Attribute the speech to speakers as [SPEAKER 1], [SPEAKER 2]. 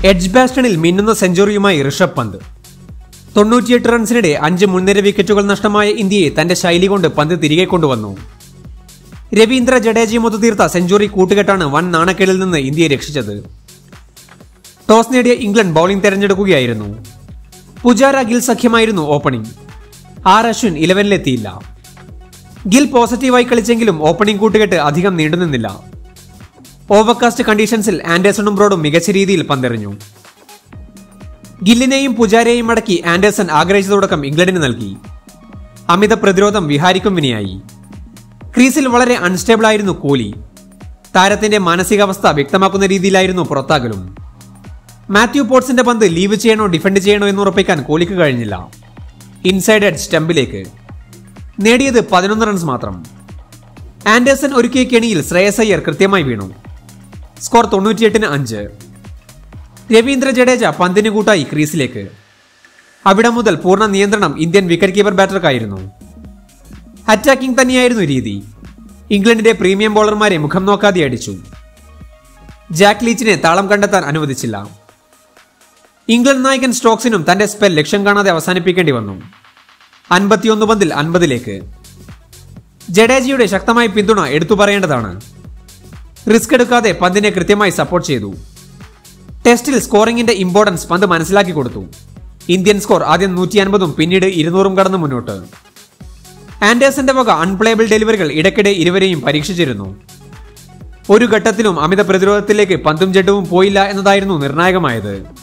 [SPEAKER 1] edge ബാസ്റ്റണിൽ മിന്നുന്ന സെഞ്ചുറിയുമായി ഋഷഭ് പന്ത് തൊണ്ണൂറ്റിയെട്ട് റൺസിനിടെ അഞ്ച് മുൻനിര വിക്കറ്റുകൾ നഷ്ടമായ ഇന്ത്യയെ തന്റെ ശൈലി കൊണ്ട് പന്ത് തിരികെ കൊണ്ടുവന്നു രവീന്ദ്ര ജഡേജയും ഒത്തുതീർത്ത സെഞ്ചുറി കൂട്ടുകെട്ടാണ് വൻ നാണക്കേടിൽ നിന്ന് ഇന്ത്യയെ രക്ഷിച്ചത് ടോസ് നേടിയ ഇംഗ്ലണ്ട് ബൌളിംഗ് തെരഞ്ഞെടുക്കുകയായിരുന്നു പുജാര ഗിൽ സഖ്യമായിരുന്നു ഓപ്പണിംഗ് ആർ അശ്വിൻ ഇലവനിലെത്തിയില്ല ഗിൽ പോസിറ്റീവായി കളിച്ചെങ്കിലും ഓപ്പണിംഗ് കൂട്ടുകെട്ട് അധികം നീണ്ടുനിന്നില്ല ഓവർകാസ്റ്റ് കണ്ടീഷൻസിൽ ആൻഡേഴ്സണും ബ്രോഡും മികച്ച രീതിയിൽ പന്തെറിഞ്ഞു ഗില്ലിനെയും പുജാരയെയും അടക്കി ആൻഡേഴ്സൺ ആഗ്രഹിച്ച തുടക്കം ഇംഗ്ലണ്ടിന് നൽകി അമിത പ്രതിരോധം വിഹാരിക്കും വിനയായി ക്രീസിൽ വളരെ അൺസ്റ്റേബിൾ ആയിരുന്നു കോഹ്ലി താരത്തിന്റെ മാനസികാവസ്ഥ വ്യക്തമാക്കുന്ന രീതിയിലായിരുന്നു പുറത്താകലും മാത്യു പോട്ട്സിന്റെ പന്ത് ലീവ് ചെയ്യണോ ഡിഫെൻഡ് ചെയ്യണോ എന്ന് ഉറപ്പിക്കാൻ കോഹ്ലിക്ക് കഴിഞ്ഞില്ല ഇൻസൈഡ് എഡ് സ്റ്റംപിലേക്ക് നേടിയത് പതിനൊന്ന് റൺസ് മാത്രം ആൻഡേഴ്സൺ ഒരുക്കിയ കെണിയിൽ ശ്രേയസ് അയ്യർ കൃത്യമായി വീണു സ്കോർ തൊണ്ണൂറ്റിയെട്ടിന് അഞ്ച് രവീന്ദ്ര ജഡേജ പന്തിന് കൂട്ടായി ക്രീസിലേക്ക് അവിടെ മുതൽ പൂർണ്ണ നിയന്ത്രണം ഇന്ത്യൻ വിക്കറ്റ് കീപ്പർ ബാറ്റർക്കായിരുന്നു അറ്റാക്കിംഗ് തന്നെയായിരുന്നു രീതി ഇംഗ്ലണ്ടിന്റെ പ്രീമിയം ബോളർമാരെ മുഖം നോക്കാതെ അടിച്ചു ജാക്ക് ലീച്ചിനെ താളം കണ്ടെത്താൻ അനുവദിച്ചില്ല ഇംഗ്ലണ്ട് നായകൻ സ്റ്റോക്സിനും തന്റെ സ്പെൽ ലക്ഷ്യം കാണാതെ അവസാനിപ്പിക്കേണ്ടി വന്നു അൻപത്തിയൊന്ന് പന്തിൽ അൻപതിലേക്ക് ജഡേജയുടെ ശക്തമായ പിന്തുണ എടുത്തു പറയേണ്ടതാണ് റിസ്ക് എടുക്കാതെ പന്തിനെ കൃത്യമായി സപ്പോർട്ട് ചെയ്തു ടെസ്റ്റിൽ സ്കോറിംഗിന്റെ ഇമ്പോർട്ടൻസ് പന്ത് മനസ്സിലാക്കി കൊടുത്തു ഇന്ത്യൻ സ്കോർ ആദ്യം നൂറ്റി അൻപതും പിന്നീട് ഇരുന്നൂറും കടന്നു മുന്നോട്ട് ആൻഡേഴ്സന്റെ വക അൺപ്ലേബിൾ ഡെലിവറികൾ ഇടയ്ക്കിടെ ഇരുവരെയും പരീക്ഷിച്ചിരുന്നു ഒരു ഘട്ടത്തിലും അമിത പ്രതിരോധത്തിലേക്ക് പന്തും ജഡവും പോയില്ല എന്നതായിരുന്നു നിർണായകമായത്